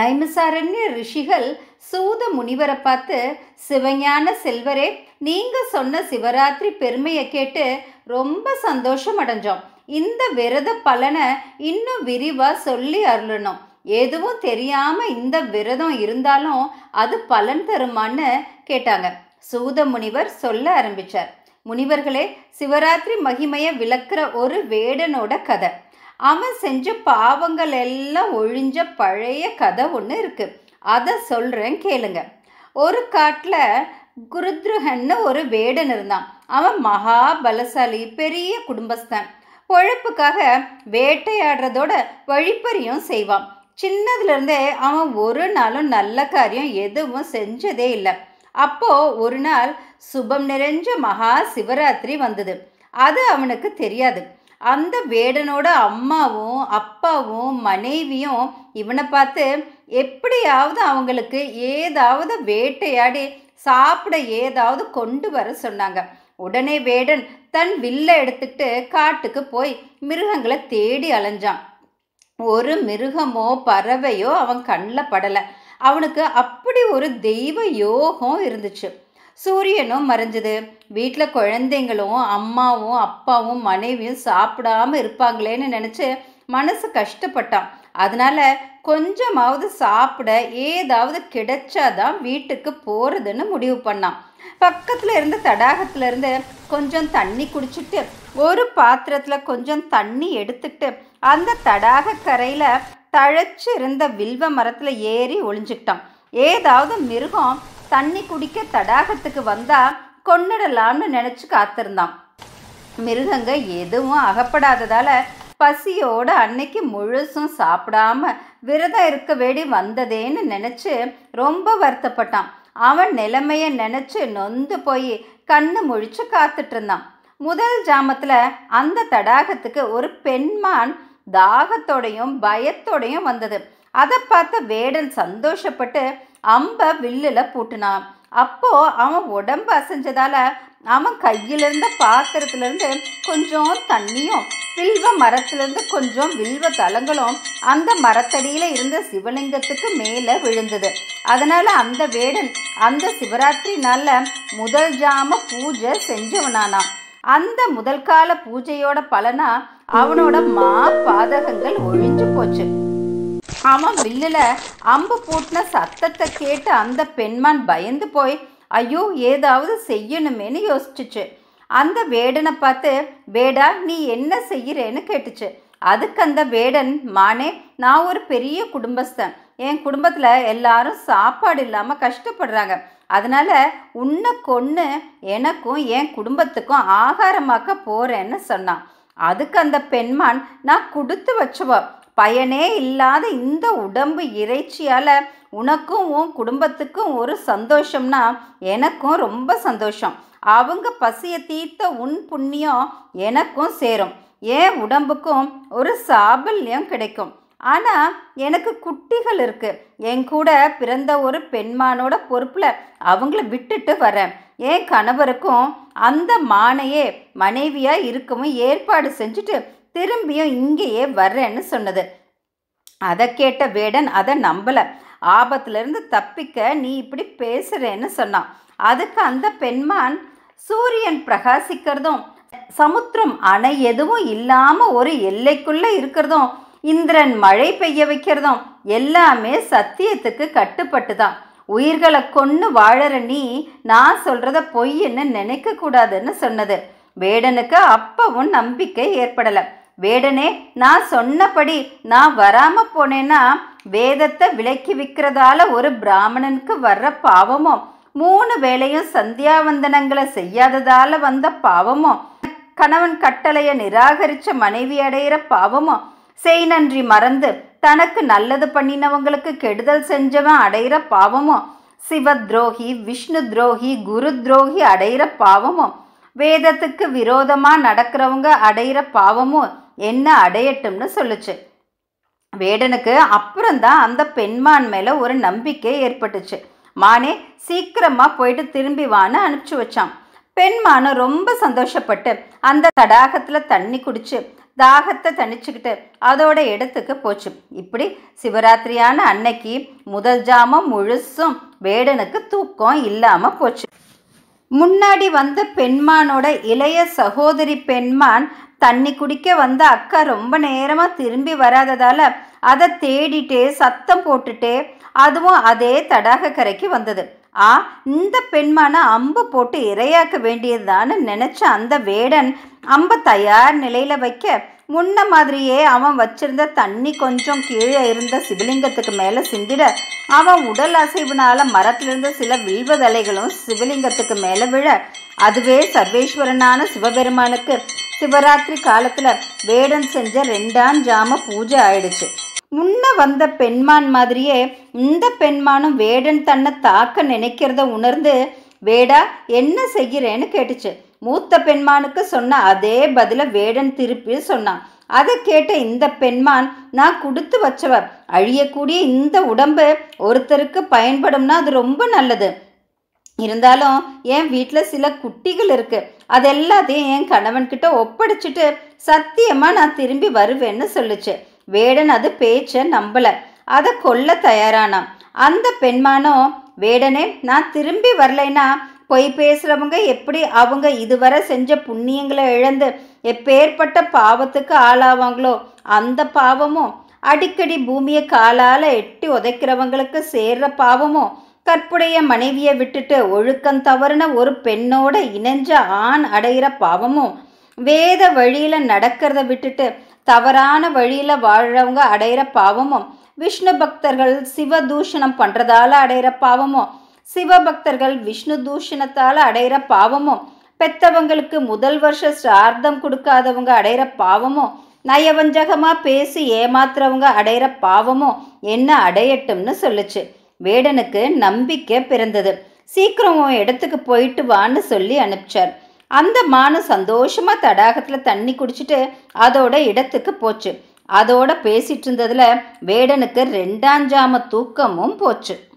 நைமிசாரண்ய ரிஷிகள் சூத முனிவரை பார்த்து சிவஞான செல்வரே நீங்க சொன்ன சிவராத்திரி பெருமையை கேட்டு ரொம்ப சந்தோஷம் அடைஞ்சோம் இந்த விரத பலனை இன்னும் விரிவா சொல்லி அருளணும் எதுவும் தெரியாம இந்த விரதம் இருந்தாலும் அது பலன் தருமான்னு கேட்டாங்க சூத முனிவர் சொல்ல ஆரம்பிச்சார் முனிவர்களே சிவராத்திரி மகிமையை விளக்குற ஒரு வேடனோட கதை அவன் செஞ்ச பாவங்கள் எல்லாம் ஒழிஞ்ச பழைய கதை ஒன்று இருக்கு அதை சொல்கிறேன் கேளுங்க ஒரு காட்டில் குருத்ருகன்னு ஒரு வேடன் இருந்தான் அவன் மகா பலசாலி பெரிய குடும்பஸ்தன் பொழப்புக்காக வேட்டையாடுறதோட வழிப்பறியும் செய்வான் சின்னதுலேருந்தே அவன் ஒரு நாளும் நல்ல காரியம் எதுவும் செஞ்சதே இல்லை அப்போ ஒரு நாள் சுபம் நிறைஞ்ச மகா சிவராத்திரி வந்தது அது அவனுக்கு தெரியாது அந்த வேடனோட அம்மாவும் அப்பாவும் மனைவியும் இவனை பார்த்து எப்படியாவது அவங்களுக்கு ஏதாவது வேட்டையாடி சாப்பிட ஏதாவது கொண்டு வர சொன்னாங்க உடனே வேடன் தன் வில்லை எடுத்துக்கிட்டு காட்டுக்கு போய் மிருகங்களை தேடி அலைஞ்சான் ஒரு மிருகமோ பறவையோ அவன் கண்ணில் படலை அவனுக்கு அப்படி ஒரு தெய்வ யோகம் இருந்துச்சு சூரியனும் மறைஞ்சது வீட்டில் குழந்தைங்களும் அம்மாவும் அப்பாவும் மனைவியும் சாப்பிடாம இருப்பாங்களேன்னு நினச்சி மனசு கஷ்டப்பட்டான் அதனால கொஞ்சமாவது சாப்பிட ஏதாவது கிடைச்சாதான் வீட்டுக்கு போகிறதுன்னு முடிவு பண்ணான் பக்கத்தில் இருந்த தடாகத்துல இருந்து கொஞ்சம் தண்ணி குடிச்சிட்டு ஒரு பாத்திரத்தில் கொஞ்சம் தண்ணி எடுத்துக்கிட்டு அந்த தடாக கரையில் தழைச்சு இருந்த வில்வ மரத்தில் ஏறி ஒளிஞ்சுக்கிட்டான் ஏதாவது மிருகம் தண்ணி குடிக்க தடாகத்துக்கு வந்தா கொன்னுடலாம்னு நினச்சி காத்திருந்தான் மிருகங்க எதுவும் அகப்படாததால பசியோட அன்னைக்கு முழுசும் சாப்பிடாம விரதம் இருக்க வேண்டி வந்ததேன்னு நினச்சி ரொம்ப வருத்தப்பட்டான் அவன் நிலைமைய நினச்சி நொந்து போய் கண்ணு முழிச்சு காத்துட்டு இருந்தான் முதல் ஜாமத்தில் அந்த தடாகத்துக்கு ஒரு பெண்மான் தாகத்தோடையும் பயத்தோடையும் வந்தது அதை பார்த்த வேடன் சந்தோஷப்பட்டு அம்ப வில்லில் பூட்டினான் அப்போ அவன் உடம்பு அசைஞ்சதால அவன் கையில் இருந்த பாத்திரத்திலிருந்து கொஞ்சம் தண்ணியும் வில்வ மரத்திலிருந்து கொஞ்சம் வில்வ தலங்களும் அந்த மரத்தடியில இருந்த சிவலிங்கத்துக்கு மேலே விழுந்தது அதனால அந்த வேடன் அந்த சிவராத்திரி நாள்ல முதல் ஜாம பூஜை செஞ்சவனானான் அந்த முதல் கால பூஜையோட பலனா அவனோட மா பாதகங்கள் ஒழிஞ்சு போச்சு அவன் வில்லுல அம்பு பூட்டின சத்தத்தை கேட்டு அந்த பெண்மான் பயந்து போய் ஐயோ ஏதாவது செய்யணுமேன்னு யோசிச்சுச்சு அந்த வேடனை பார்த்து வேடா நீ என்ன செய்கிறேன்னு கேட்டுச்சு அதுக்கு அந்த வேடன் மானே நான் ஒரு பெரிய குடும்பஸ்தன் என் குடும்பத்தில் எல்லாரும் சாப்பாடு இல்லாமல் கஷ்டப்படுறாங்க அதனால் உன்னை கொன்று எனக்கும் என் குடும்பத்துக்கும் ஆகாரமாக்க போகிறேன்னு சொன்னான் அதுக்கு அந்த பெண்மான் நான் கொடுத்து வச்சவ பயனே இல்லாத இந்த உடம்பு இறைச்சியால் உனக்கும் உன் குடும்பத்துக்கும் ஒரு சந்தோஷம்னா எனக்கும் ரொம்ப சந்தோஷம் அவங்க பசியை தீர்த்த உன் புண்ணியம் எனக்கும் சேரும் என் உடம்புக்கும் ஒரு சாபல்யம் கிடைக்கும் ஆனால் எனக்கு குட்டிகள் இருக்கு என் கூட பிறந்த ஒரு பெண்மானோட பொறுப்பில் அவங்கள விட்டுட்டு வரேன் என் கணவருக்கும் அந்த மானையே மனைவியாக இருக்கவும் ஏற்பாடு செஞ்சுட்டு திரும்பியும் இங்கேயே வர்றேன்னு சொன்னது அதை கேட்ட வேடன் அதை நம்பலை ஆபத்திலிருந்து தப்பிக்க நீ இப்படி பேசுகிறேன்னு சொன்னான் அதுக்கு அந்த பெண்மான் சூரியன் பிரகாசிக்கிறதும் சமுத்திரம் அணை எதுவும் இல்லாமல் ஒரு எல்லைக்குள்ளே இருக்கிறதும் இந்திரன் மழை பெய்ய வைக்கிறதும் எல்லாமே சத்தியத்துக்கு கட்டுப்பட்டு தான் உயிர்களை கொன்று வாழற நீ நான் சொல்கிறத பொய்ன்னு நினைக்கக்கூடாதுன்னு சொன்னது வேடனுக்கு அப்பவும் நம்பிக்கை ஏற்படலை வேடனே நான் சொன்னபடி நான் வராம போனேன்னா வேதத்தை விலக்கி விற்கிறதால ஒரு பிராமணனுக்கு வர்ற பாவமும் மூணு வேளையும் சந்தியாவந்தனங்களை செய்யாததால வந்த பாவமும் கணவன் கட்டளையை நிராகரிச்ச மனைவி அடையிற பாவமும் செய் நன்றி மறந்து தனக்கு நல்லது பண்ணினவங்களுக்கு கெடுதல் செஞ்சவன் அடையிற பாவமும் சிவ துரோகி விஷ்ணு துரோகி குரு துரோகி அடையிற பாவமும் வேதத்துக்கு விரோதமா நடக்கிறவங்க அடையிற பாவமும் என்ன அடையட்டும்னு சொல்லுச்சு வேடனுக்கு அப்புறம்தான் அந்த பெண்மான் மேல ஒரு நம்பிக்கை ஏற்பட்டுச்சு மானே சீக்கிரமா போயிட்டு திரும்பி வான்னு அனுப்பிச்சு வச்சான் பெண்மானு ரொம்ப சந்தோஷப்பட்டு அந்த தடாகத்தில் தண்ணி குடிச்சு தாகத்தை தணிச்சுக்கிட்டு அதோட இடத்துக்கு போச்சு இப்படி சிவராத்திரியான அன்னைக்கு முதல் ஜாமம் முழுசும் வேடனுக்கு தூக்கம் இல்லாமல் போச்சு முன்னாடி வந்த பெண்மானோட இளைய சகோதரி பெண்மான் தண்ணி குடிக்க வந்த அக்கா ரொம்ப நேரமாக திரும்பி வராததால் அதை தேடிட்டே சத்தம் போட்டுட்டே அதுவும் அதே தடாக கரைக்கு வந்தது ஆ இந்த பெண்மான அம்பு போட்டு இரையாக்க வேண்டியதுதான்னு நினச்ச அந்த வேடன் அம்பை தயார் நிலையில் வைக்க முன்ன மாதிரியே அவன் வச்சிருந்த தண்ணி கொஞ்சம் கீழே இருந்த சிவலிங்கத்துக்கு மேலே சிந்திட அவன் உடல் அசைவுனால மரத்திலிருந்த சில வில்வதலைகளும் சிவலிங்கத்துக்கு மேலே விழ அதுவே சர்வேஸ்வரனான சிவபெருமானுக்கு சிவராத்திரி காலத்தில் வேடன் செஞ்ச ரெண்டாம் ஜாம பூஜை ஆயிடுச்சு முன்ன வந்த பெண்மான் மாதிரியே இந்த பெண்மானும் வேடன் தன்னை தாக்க நினைக்கிறத உணர்ந்து வேடா என்ன செய்கிறேன்னு கேட்டுச்சு மூத்த பெண்மானுக்கு சொன்ன அதே பதில வேடன் திருப்பி சொன்னான் அதை கேட்ட இந்த பெண்மான் நான் கொடுத்து வச்சவ அழியக்கூடிய இந்த உடம்பு ஒருத்தருக்கு பயன்படும்னா அது ரொம்ப நல்லது இருந்தாலும் என் வீட்டில் சில குட்டிகள் இருக்கு அது எல்லாத்தையும் என் கணவன்கிட்ட ஒப்படைச்சிட்டு சத்தியமாக நான் திரும்பி வருவேன்னு சொல்லுச்சு வேடன் அது பேச்சை நம்பல அதை கொல்ல தயாரானான் அந்த பெண்மானோ வேடனே நான் திரும்பி வரலைன்னா பொய் பேசுகிறவங்க எப்படி அவங்க இதுவரை செஞ்ச புண்ணியங்களை இழந்து எப்பேற்பட்ட பாவத்துக்கு ஆளாவாங்களோ அந்த பாவமும் அடிக்கடி பூமியை காலால் எட்டி உதைக்கிறவங்களுக்கு சேர்ற பாவமும் கற்புடைய மனைவியை விட்டுட்டு ஒழுக்கம் தவறுன ஒரு பெண்ணோட இணைஞ்ச ஆண் அடையிற பாவமும் வேத வழியில் நடக்கிறத விட்டுட்டு தவறான வழியில் வாழ்கிறவங்க அடையிற பாவமும் விஷ்ணு பக்தர்கள் சிவ தூஷணம் பண்ணுறதால அடையிற பாவமும் சிவபக்தர்கள் விஷ்ணு தூஷணத்தால் அடையிற பாவமும் பெத்தவங்களுக்கு முதல் வருஷ சார்த்தம் கொடுக்காதவங்க அடையிற பாவமும் நயவஞ்சகமாக பேசி ஏமாத்துறவங்க அடையிற பாவமும் என்ன அடையட்டும்னு சொல்லுச்சு வேடனுக்கு நம்பிக்கை பிறந்தது சீக்கிரம் உன் இடத்துக்கு போயிட்டு வான்னு சொல்லி அனுப்பிச்சார் அந்த மானு சந்தோஷமா தடாகத்தில் தண்ணி குடிச்சிட்டு அதோட இடத்துக்கு போச்சு அதோட பேசிட்டு இருந்ததுல வேடனுக்கு ரெண்டாஞ்சாம தூக்கமும் போச்சு